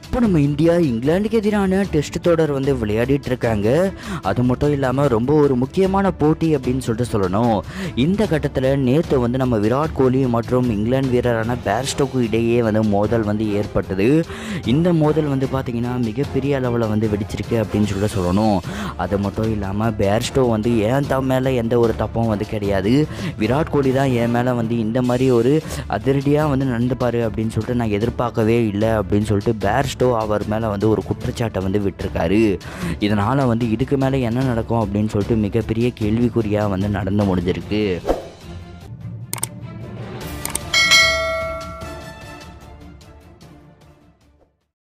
இப்போ நம்ம இந்தியா இங்கிலாந்துக்கு எதிரான டெஸ்ட் தொடர் வந்து விளையாடிட்டு இருக்காங்க அது மட்டும் இல்லாமல் ரொம்ப ஒரு முக்கியமான போட்டி அப்படின்னு சொல்லிட்டு சொல்லணும் இந்த கட்டத்தில் நேற்று வந்து நம்ம விராட் கோலி மற்றும் இங்கிலாந்து வீரரான பேர்ஸ்டோக்கு இடையே வந்து மோதல் வந்து ஏற்பட்டது இந்த மோதல் வந்து பார்த்திங்கன்னா மிகப்பெரிய அளவில் வந்து வெடிச்சிருக்கு அப்படின்னு சொல்லிட்டு சொல்லணும் அது மட்டும் இல்லாமல் பேர்ஸ்டோ வந்து ஏன் தம் மேலே எந்த ஒரு தப்பும் வந்து கிடையாது விராட் கோலி தான் என் மேலே வந்து இந்த மாதிரி ஒரு அதிரடியாக வந்து நடந்துப்பார் அப்படின்னு சொல்லிட்டு நான் எதிர்பார்க்கவே இல்லை அப்படின்னு சொல்லிட்டு பேர்ஸ்டோ அவர் மேலே வந்து ஒரு குற்றச்சாட்டை வந்து விட்டிருக்காரு இதனால் வந்து இதுக்கு மேலே என்ன நடக்கும் அப்படின்னு சொல்லிட்டு மிகப்பெரிய கேள்விக்குறியாக வந்து நடந்து முடிஞ்சிருக்கு